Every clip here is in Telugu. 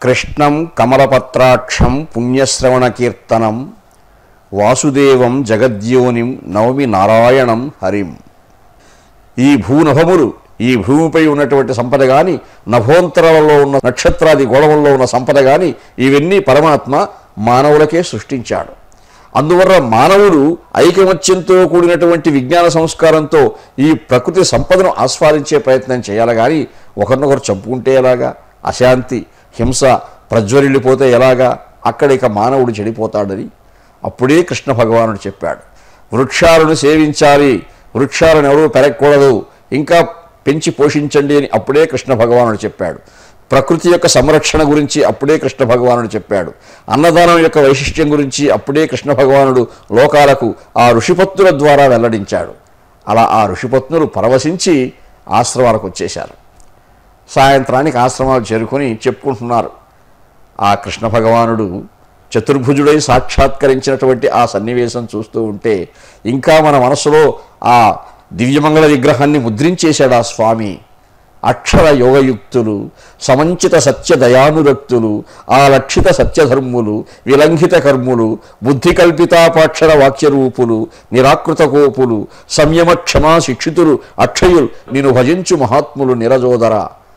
కృష్ణం కమలపత్రాక్షం పుణ్యశ్రవణ కీర్తనం వాసుదేవం జగద్యోనిం నవమి నారాయణం హరిం ఈ భూనభములు ఈ భూమిపై ఉన్నటువంటి సంపద కానీ నభోంతరాలలో ఉన్న నక్షత్రాది గోళముల్లో ఉన్న సంపద కానీ ఇవన్నీ పరమాత్మ మానవులకే సృష్టించాడు అందువల్ల మానవులు ఐకమత్యంతో కూడినటువంటి విజ్ఞాన సంస్కారంతో ఈ ప్రకృతి సంపదను ఆస్వాదించే ప్రయత్నం చేయాలి కానీ ఒకరినొకరు చంపుకుంటే ఎలాగా అశాంతి హింస ప్రజ్వరిల్లిపోతే ఎలాగా అక్కడ ఇక మానవుడు చెడిపోతాడని అప్పుడే కృష్ణ భగవానుడు చెప్పాడు వృక్షాలను సేవించాలి వృక్షాలను ఎవరూ పెరగకూడదు ఇంకా పెంచి పోషించండి అని అప్పుడే కృష్ణ భగవానుడు చెప్పాడు ప్రకృతి యొక్క సంరక్షణ గురించి అప్పుడే కృష్ణ భగవానుడు చెప్పాడు అన్నదానం యొక్క వైశిష్ట్యం గురించి అప్పుడే కృష్ణ భగవానుడు లోకాలకు ఆ ఋషిపత్నుల ద్వారా వెల్లడించాడు అలా ఆ ఋషిపత్నులు పరవశించి ఆశ్రమాలకు వచ్చేశారు సాయంత్రానికి ఆశ్రమాలు చేరుకొని చెప్పుకుంటున్నారు ఆ కృష్ణ భగవానుడు చతుర్భుజుడై సాక్షాత్కరించినటువంటి ఆ సన్నివేశం చూస్తూ ఉంటే ఇంకా మన మనసులో ఆ దివ్యమంగళ విగ్రహాన్ని ముద్రించేశాడు ఆ స్వామి అక్షర యోగయుక్తులు సమంచిత సత్య దయానురక్తులు ఆ లక్షిత సత్యధర్ములు విలంఘిత కర్ములు బుద్ధి కల్పితాపాక్షర వాక్యరూపులు నిరాకృత కోపులు సంయమ క్షమా శిక్షితులు అక్షయులు నేను భజించు మహాత్ములు నిరజోదర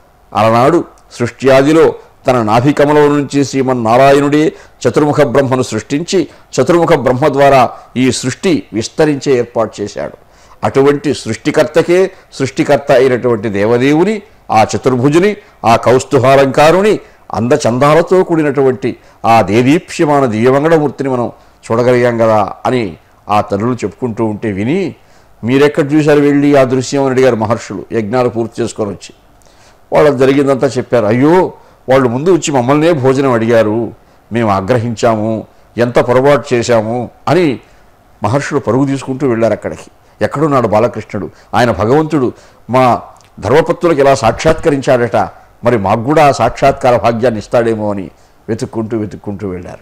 అలనాడు సృష్ట్యాదిలో తన నాభికమలో నుంచి శ్రీమన్నారాయణుడే చతుర్ముఖ బ్రహ్మను సృష్టించి చతుర్ముఖ బ్రహ్మ ద్వారా ఈ సృష్టి విస్తరించే ఏర్పాటు చేశాడు అటువంటి సృష్టికర్తకే సృష్టికర్త అయినటువంటి దేవదేవుని ఆ చతుర్భుజుని ఆ కౌస్తుభాలంకారుని అందచందాలతో కూడినటువంటి ఆ దేదీప్యమాన దివ్యమంగళమూర్తిని మనం చూడగలిగాం కదా అని ఆ తల్లులు చెప్పుకుంటూ ఉంటే విని మీరెక్కడ చూశారు వెళ్ళి ఆ దృశ్యం అని అడిగారు మహర్షులు యజ్ఞాలు పూర్తి చేసుకొని వచ్చి వాళ్ళు జరిగిందంతా చెప్పారు అయ్యో వాళ్ళు ముందు వచ్చి మమ్మల్నే భోజనం అడిగారు మేము ఆగ్రహించాము ఎంత పొరపాటు చేశాము అని మహర్షులు పరుగు తీసుకుంటూ వెళ్ళారు అక్కడికి ఎక్కడున్నాడు బాలకృష్ణుడు ఆయన భగవంతుడు మా ధర్మపత్తులకు ఇలా సాక్షాత్కరించాడట మరి మాకు కూడా ఆ సాక్షాత్కార భాగ్యాన్ని ఇస్తాడేమో అని వెతుక్కుంటూ వెతుక్కుంటూ వెళ్ళారు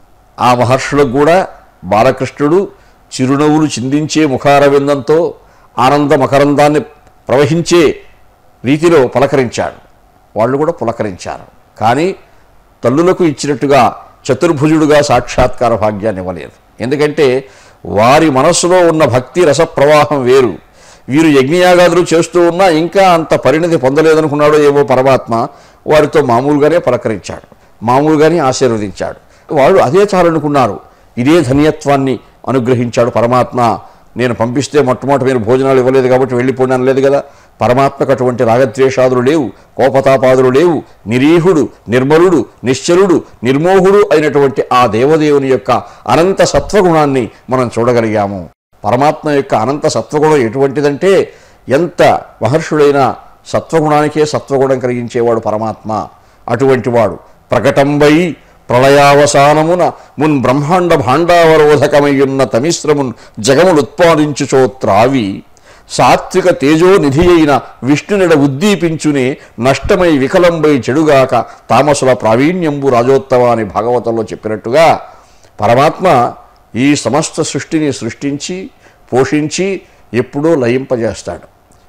ఆ మహర్షులకు కూడా బాలకృష్ణుడు చిరునవ్వులు చిందించే ముఖారవిందంతో ఆనంద మకరందాన్ని ప్రవహించే రీతిలో పలకరించాడు వాళ్ళు కూడా పులకరించారు కానీ తల్లులకు ఇచ్చినట్టుగా చతుర్భుజుడుగా సాక్షాత్కార భాగ్యాన్ని ఇవ్వలేదు ఎందుకంటే వారి మనస్సులో ఉన్న భక్తి రస ప్రవాహం వేరు వీరు యజ్ఞయాగాదులు చేస్తూ ఉన్నా ఇంకా అంత పరిణతి పొందలేదనుకున్నాడో ఏమో పరమాత్మ వారితో మామూలుగానే పలకరించాడు మామూలుగానే ఆశీర్వదించాడు వాళ్ళు అదే చాలనుకున్నారు ఇదే ధన్యత్వాన్ని అనుగ్రహించాడు పరమాత్మ నేను పంపిస్తే మొట్టమొదటి మీరు భోజనాలు ఇవ్వలేదు కాబట్టి వెళ్ళిపోయినా లేదు కదా పరమాత్మకు అటువంటి రాగద్వేషాదులు లేవు కోపతాపాదులు లేవు నిరీహుడు నిర్మలుడు నిశ్చలుడు నిర్మోహుడు అయినటువంటి ఆ దేవదేవుని యొక్క అనంత సత్వగుణాన్ని మనం చూడగలిగాము పరమాత్మ యొక్క అనంత సత్వగుణం ఎటువంటిదంటే ఎంత మహర్షుడైన సత్వగుణానికే సత్వగుణం కలిగించేవాడు పరమాత్మ అటువంటి వాడు ప్రకటంబై ప్రళయావసానమున మున్ బ్రహ్మాండ భాండావరోధకమయ్యున్న తమిశ్రమున్ జగములుత్పాదించుచో త్రావి సాత్విక తేజోనిధి అయిన విష్ణునిడ ఉద్దీపించునే నష్టమై వికలంబై చెడుగాక తామసుల ప్రావీణ్యంబు రాజోత్తమ అని భాగవతంలో చెప్పినట్టుగా పరమాత్మ ఈ సమస్త సృష్టిని సృష్టించి పోషించి ఎప్పుడో లయింపజేస్తాడు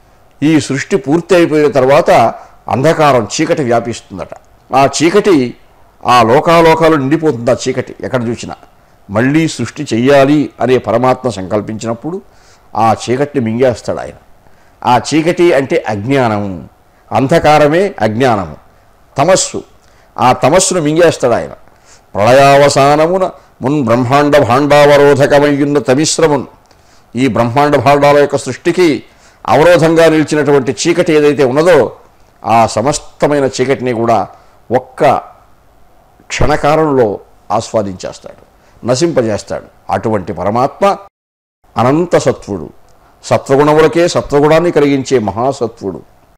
ఈ సృష్టి పూర్తి అయిపోయిన తర్వాత అంధకారం చీకటి వ్యాపిస్తుందట ఆ చీకటి ఆ లోకాలోకాలు నిండిపోతుంది ఆ చీకటి ఎక్కడ చూసినా మళ్ళీ సృష్టి చెయ్యాలి అనే పరమాత్మ సంకల్పించినప్పుడు ఆ చీకటిని మింగేస్తాడు ఆయన ఆ చీకటి అంటే అజ్ఞానము అంధకారమే అజ్ఞానము తమస్సు ఆ తమస్సును మింగేస్తాడు ఆయన ప్రళయావసానమున మున్ బ్రహ్మాండ భాండావరోధకమయ్యున్న తమిశ్రమున్ ఈ బ్రహ్మాండ భాండాల యొక్క సృష్టికి అవరోధంగా నిలిచినటువంటి చీకటి ఏదైతే ఉన్నదో ఆ సమస్తమైన చీకటిని కూడా ఒక్క క్షణకాలంలో ఆస్వాదించేస్తాడు నశింపజేస్తాడు అటువంటి పరమాత్మ అనంత సత్వుడు సత్వగుణములకే సత్వగుణాన్ని కలిగించే మహాసత్వుడు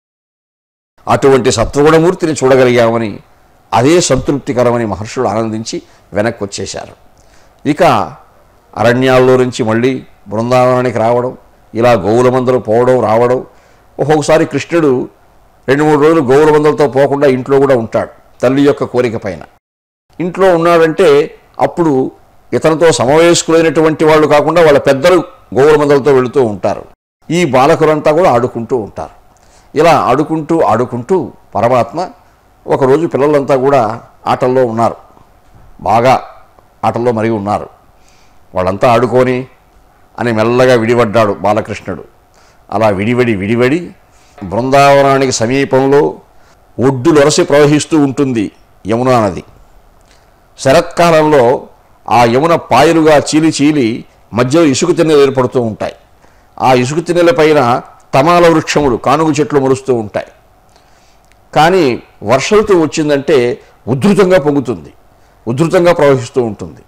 అటువంటి సత్వగుణమూర్తిని చూడగలిగామని అదే సంతృప్తికరమని మహర్షులు ఆనందించి వెనక్కి వచ్చేశారు ఇక అరణ్యాల్లో నుంచి మళ్ళీ బృందావనానికి రావడం ఇలా గోవుల మందలు పోవడం రావడం ఒక్కొక్కసారి కృష్ణుడు రెండు మూడు రోజులు గోవుల మందలతో పోకుండా ఇంట్లో కూడా ఉంటాడు తల్లి యొక్క కోరిక పైన ఇంట్లో ఉన్నాడంటే అప్పుడు ఇతనితో సమవయస్కులైనటువంటి వాళ్ళు కాకుండా వాళ్ళ పెద్దలు గోవుల మందలతో వెళుతూ ఉంటారు ఈ బాలకులంతా కూడా ఆడుకుంటూ ఉంటారు ఇలా ఆడుకుంటూ ఆడుకుంటూ పరమాత్మ ఒకరోజు పిల్లలంతా కూడా ఆటల్లో ఉన్నారు బాగా ఆటల్లో మరిగి ఉన్నారు వాళ్ళంతా ఆడుకొని అని మెల్లగా విడిపడ్డాడు బాలకృష్ణుడు అలా విడివడి విడివడి బృందావనానికి సమీపంలో ఒడ్డులొరసి ప్రవహిస్తూ ఉంటుంది యమునా నది శరత్కాలంలో ఆ యమున పాయలుగా చీలి చీలి మధ్యలో ఇసుక తిన్నెలు ఏర్పడుతూ ఉంటాయి ఆ ఇసుక తిన్నెల పైన తమాల వృక్షములు కానుగు చెట్లు మొలుస్తూ ఉంటాయి కానీ వర్ష ఋతువు వచ్చిందంటే ఉధృతంగా పొంగుతుంది ఉధృతంగా ప్రవహిస్తూ ఉంటుంది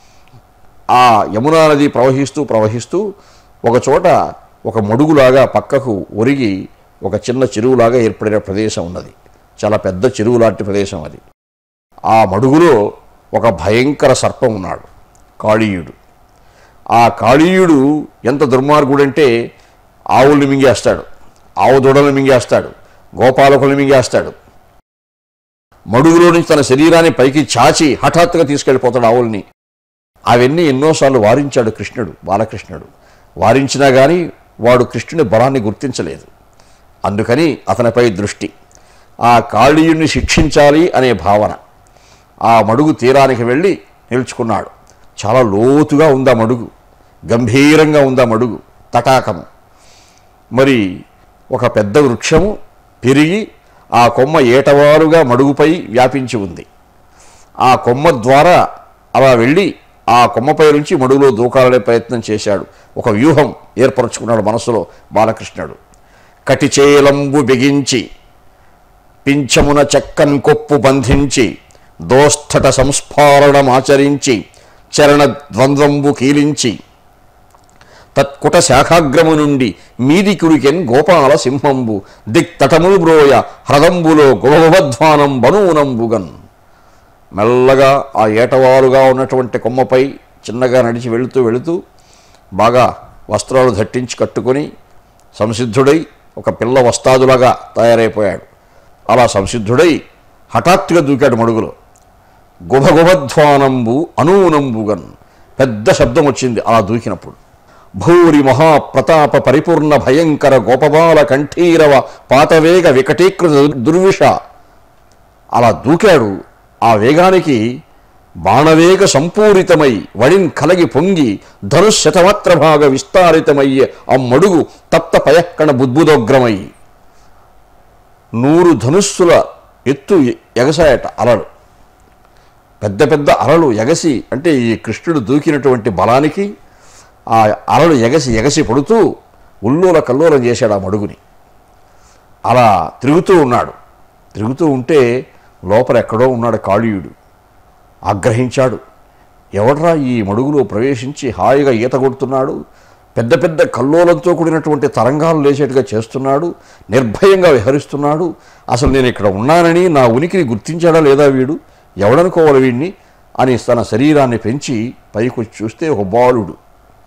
ఆ యమునా నది ప్రవహిస్తూ ప్రవహిస్తూ ఒక చోట ఒక మడుగులాగా పక్కకు ఒరిగి ఒక చిన్న చెరువులాగా ఏర్పడిన ప్రదేశం ఉన్నది చాలా పెద్ద చెరువు లాంటి ప్రదేశం అది ఆ మడుగులో ఒక భయంకర సర్పం ఉన్నాడు కాళీయుడు ఆ కాళీయుడు ఎంత దుర్మార్గుడంటే ఆవుల్ని మింగేస్తాడు ఆవు దూడలను మింగేస్తాడు గోపాలకుల్ని మింగేస్తాడు మడుగులో నుంచి తన శరీరాన్ని పైకి చాచి హఠాత్తుగా తీసుకెళ్ళిపోతాడు ఆవుల్ని అవన్నీ ఎన్నోసార్లు వారించాడు కృష్ణుడు బాలకృష్ణుడు వారించినా కానీ వాడు కృష్ణుని బలాన్ని గుర్తించలేదు అందుకని అతనిపై దృష్టి ఆ కాళీయుణ్ణి శిక్షించాలి అనే భావన ఆ మడుగు తీరానికి వెళ్ళి నిలుచుకున్నాడు చాలా లోతుగా ఉందా మడుగు గంభీరంగా ఉందా మడుగు తటాకము మరి ఒక పెద్ద వృక్షము పెరిగి ఆ కొమ్మ ఏటవారుగా మడుగుపై వ్యాపించి ఉంది ఆ కొమ్మ ద్వారా అలా వెళ్ళి ఆ కొమ్మపై నుంచి మడుగులో దూకాలనే ప్రయత్నం చేశాడు ఒక వ్యూహం ఏర్పరచుకున్నాడు మనసులో బాలకృష్ణుడు కటిచేలంబు బిగించి పింఛమున చెక్కన్ కొప్పు బంధించి దోస్థట సంస్ఫారణమాచరించి చరణ ద్వంద్వంబు కీలించి తత్కుట శాఖాగ్రము నుండి మీదికుడికెన్ గోపాల సింహంబు దిక్తటములు బ్రోయ హ్రదంబులో గుభధ్వానం బనూనంబుగన్ మెల్లగా ఆ ఏటవాలుగా ఉన్నటువంటి కొమ్మపై చిన్నగా నడిచి వెళుతూ వెళుతూ బాగా వస్త్రాలు దట్టించి కట్టుకొని సంసిద్ధుడై ఒక పిల్ల వస్తాదులాగా తయారైపోయాడు అలా సంసిద్ధుడై హఠాత్తుగా దూకాడు మడుగులో గుభగుభధ్వానంబు అనూనంబుగన్ పెద్ద శబ్దం వచ్చింది అలా దూకినప్పుడు భూరి మహాప్రతాప పరిపూర్ణ భయంకర గోపబాల కంఠీరవ పాతవేగ వికటీకృత దుర్విష అలా దూకాడు ఆ వేగానికి బాణవేగ సంపూరితమై వడిన్ కలగి పొంగి ధనుశతమాత్ర భాగ విస్తారితమయ్యే ఆ మడుగు తప్త పయక్కణ బుద్బుదోగ్రమై నూరు ధనుస్సుల ఎత్తు ఎగసాయట అలలు పెద్ద పెద్ద అలలు ఎగసి అంటే ఈ కృష్ణుడు దూకినటువంటి బలానికి ఆ అలలు ఎగసి ఎగసి పడుతూ ఉల్లోల కల్లోలం చేశాడు ఆ మడుగుని అలా తిరుగుతూ ఉన్నాడు తిరుగుతూ ఉంటే లోపల ఎక్కడో ఉన్నాడు కాళీయుడు ఆగ్రహించాడు ఎవడ్రా ఈ మడుగులో ప్రవేశించి హాయిగా ఈత కొడుతున్నాడు పెద్ద పెద్ద కల్లోలంతో కూడినటువంటి తరంగాలు లేచేట్టుగా చేస్తున్నాడు నిర్భయంగా విహరిస్తున్నాడు అసలు నేను ఇక్కడ ఉన్నానని నా ఉనికిని గుర్తించాడా లేదా వీడు ఎవడనుకోవాలి వీడిని అని తన శరీరాన్ని పెంచి పైకి వచ్చి చూస్తే ఒక బాలుడు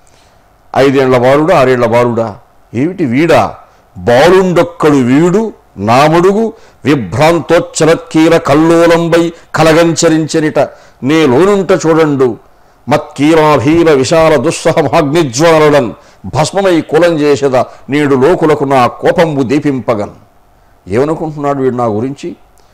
ఐదేళ్ల బాలుడా ఆరేళ్ల బాలుడా ఏమిటి వీడా బాలుండొక్కడు వీడు నామడుగు విభ్రాంతోచ్చలత్కీల కల్లోలంబై కలగంచరించనిట నే లోనుంట చూడండు మత్కీరాభీల విశాల దుస్సహమాగ్నిజ్వాలడన్ భస్మమై కులం చేసేద నేడు లోకులకు నా కోపంబు దీపింపగన్ ఏమనుకుంటున్నాడు వీడు నా గురించి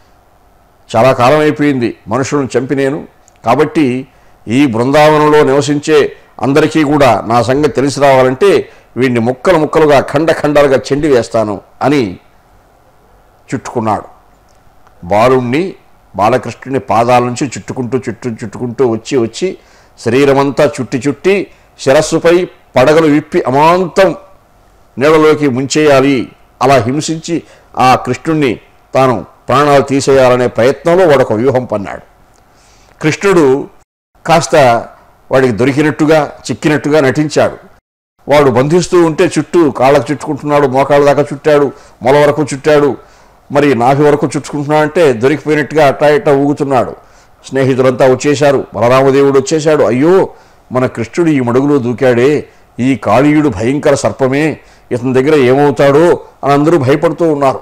చాలా కాలం అయిపోయింది మనుషులను చంపి నేను కాబట్టి ఈ బృందావనంలో నివసించే అందరికీ కూడా నా సంగతి తెలిసి రావాలంటే వీడిని ముక్కలు ముక్కలుగా ఖండ ఖండాలుగా చెండి వేస్తాను అని చుట్టుకున్నాడు బాలుణ్ణి బాలకృష్ణుని పాదాల నుంచి చుట్టుకుంటూ చుట్టు చుట్టుకుంటూ వచ్చి వచ్చి శరీరమంతా చుట్టి చుట్టి శిరస్సుపై పడగలు విప్పి అమాంతం నీళ్ళలోకి ముంచేయాలి అలా హింసించి ఆ కృష్ణుణ్ణి తాను ప్రాణాలు తీసేయాలనే ప్రయత్నంలో వాడొక వ్యూహం పన్నాడు కృష్ణుడు కాస్త వాడికి దొరికినట్టుగా చిక్కినట్టుగా నటించాడు వాడు బంధిస్తూ ఉంటే చుట్టూ కాళ్ళకు చుట్టుకుంటున్నాడు మోకాళ్ళ దాకా చుట్టాడు మొల వరకు చుట్టాడు మరి నాభి వరకు చుట్టుకుంటున్నాడు అంటే దొరికిపోయినట్టుగా అట్టా ఇట్టా ఊగుతున్నాడు స్నేహితులంతా వచ్చేశారు బలరామదేవుడు వచ్చేశాడు అయ్యో మన కృష్ణుడు ఈ మడుగులో దూకాడే ఈ కాళీయుడు భయంకర సర్పమే ఇతని దగ్గర ఏమవుతాడో అని అందరూ భయపడుతూ ఉన్నారు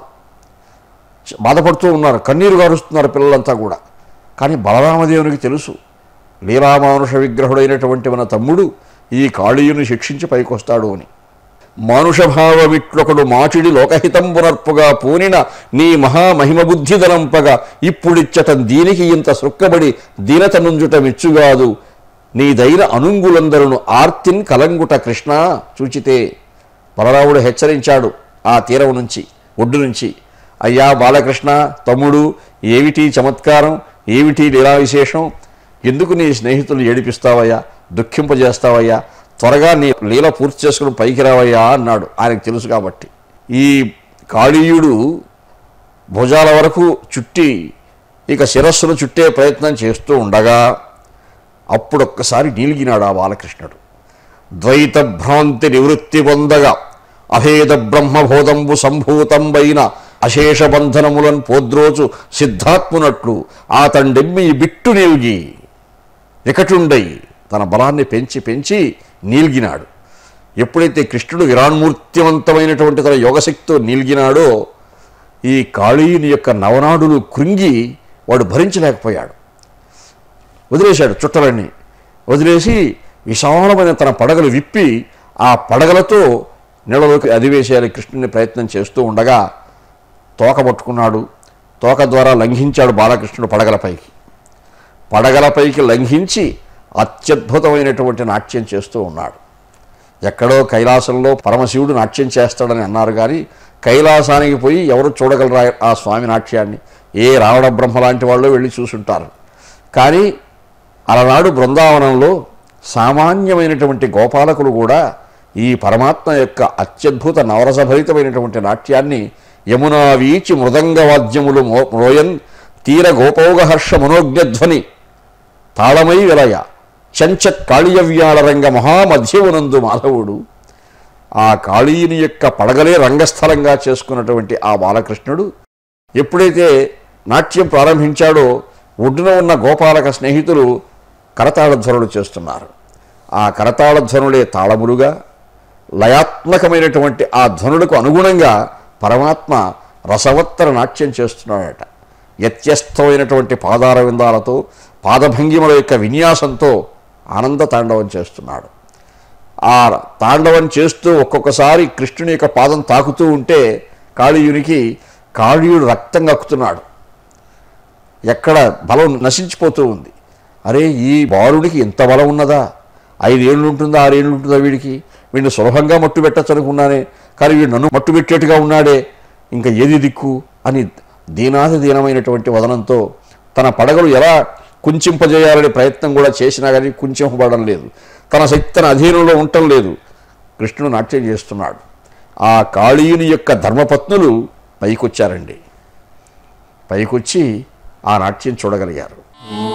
బాధపడుతూ ఉన్నారు కన్నీరు గారుస్తున్నారు పిల్లలంతా కూడా కానీ బలరామదేవునికి తెలుసు లీలామానుష విగ్రహుడైనటువంటి మన తమ్ముడు ఈ కాళీయుని శిక్షించి పైకొస్తాడు అని మానుషభావమిట్లొకడు మాచిడి లోకహితంబునర్పుగా పూనిన నీ మహామహిమ బుద్ధి దలంపగా ఇప్పుడిచ్చటం దీనికి ఇంత సృక్కబడి దీనత నుంజుట మెచ్చుగాదు నీదైన అనుంగులందరును ఆర్తిన్ కలంగుట కృష్ణ చూచితే బలరాముడు హెచ్చరించాడు ఆ తీరం నుంచి ఒడ్డు నుంచి అయ్యా బాలకృష్ణ తమ్ముడు ఏమిటి చమత్కారం ఏమిటి లీలా విశేషం ఎందుకు నీ స్నేహితులు ఏడిపిస్తావయ్యా దుఃఖింపజేస్తావయ్యా త్వరగా నీ లీల పూర్తి చేసుకుని పైకి రావయ్యా అన్నాడు ఆయనకు తెలుసు కాబట్టి ఈ కాళీయుడు భుజాల వరకు చుట్టి ఇక శిరస్సును చుట్టే ప్రయత్నం చేస్తూ ఉండగా అప్పుడొక్కసారి నీలిగినాడు ఆ బాలకృష్ణుడు ద్వైత భ్రాంతి నివృత్తి పొందగా అభేద బ్రహ్మబోధంబు సంభూతంబైన అశేష బంధనములను పోద్రోచు సిద్ధాత్మునట్లు ఆ తండెమ్మి బిట్టు నీల్గి వికటుండై తన బలాన్ని పెంచి పెంచి నీల్గినాడు ఎప్పుడైతే కృష్ణుడు విరాణమూర్తివంతమైనటువంటి తన యోగశక్తితో నీల్గినాడో ఈ కాళీయుని యొక్క నవనాడులు కృంగి వాడు భరించలేకపోయాడు వదిలేశాడు చుట్టలన్నీ వదిలేసి విశాలమైన తన పడగలు విప్పి ఆ పడగలతో నీళ్ళలోకి అదివేసేయాలి కృష్ణుని ప్రయత్నం చేస్తూ ఉండగా తోక పట్టుకున్నాడు తోక ద్వారా లంఘించాడు బాలకృష్ణుడు పడగలపైకి పడగలపైకి లంఘించి అత్యద్భుతమైనటువంటి నాట్యం చేస్తూ ఉన్నాడు ఎక్కడో కైలాసంలో పరమశివుడు నాట్యం చేస్తాడని అన్నారు కానీ కైలాసానికి పోయి ఎవరు చూడగలరా ఆ స్వామి నాట్యాన్ని ఏ రావణ బ్రహ్మ లాంటి వాళ్ళు వెళ్ళి చూసుంటారు కానీ అలనాడు బృందావనంలో సామాన్యమైనటువంటి గోపాలకులు కూడా ఈ పరమాత్మ యొక్క అత్యద్భుత నవరసభరితమైనటువంటి నాట్యాన్ని యమునా వీచి మృదంగవాద్యములు మో మ్రోయన్ తీర గోపౌగహర్ష మనోజ్ఞధ్వని తాళమై విలయ చంచత్ కాళీయవ్యాళరంగ మహామధ్యమునందు మాధవుడు ఆ కాళీయుని యొక్క పడగలే రంగస్థలంగా చేసుకున్నటువంటి ఆ బాలకృష్ణుడు ఎప్పుడైతే నాట్యం ప్రారంభించాడో ఒడ్డున ఉన్న గోపాలక స్నేహితులు కరతాళధ్వనులు చేస్తున్నారు ఆ కరతాళధ్వనులే తాళములుగా లయాత్మకమైనటువంటి ఆ ధ్వనులకు అనుగుణంగా పరమాత్మ రసవత్తర నాట్యం చేస్తున్నాడట వ్యత్యస్తమైనటువంటి పాదార విందాలతో పాదభంగిమల యొక్క విన్యాసంతో ఆనంద తాండవం చేస్తున్నాడు ఆ తాండవం చేస్తూ ఒక్కొక్కసారి కృష్ణుని యొక్క పాదం తాకుతూ ఉంటే కాళీయునికి కాళీయుడు రక్తం కక్కుతున్నాడు ఎక్కడ బలం నశించిపోతూ ఉంది అరే ఈ బాలుడికి ఇంత బలం ఉన్నదా ఐదేళ్ళు ఉంటుందా ఆరేళ్ళు ఉంటుందా వీడికి వీడిని సులభంగా మట్టు పెట్టచ్చు అనుకున్నానే కానీ వీడు నన్ను మట్టు పెట్టేట్టుగా ఉన్నాడే ఇంకా ఏది దిక్కు అని దీనాది దీనమైనటువంటి వదనంతో తన పడగలు ఎలా కుంచింపజేయాలనే ప్రయత్నం కూడా చేసినా కానీ కుంచింపబడడం లేదు తన శక్తి తన అధీనంలో ఉండటం లేదు కృష్ణుడు నాట్యం చేస్తున్నాడు ఆ కాళీయుని యొక్క ధర్మపత్నులు పైకొచ్చారండి పైకొచ్చి ఆ నాట్యం చూడగలిగారు ఓ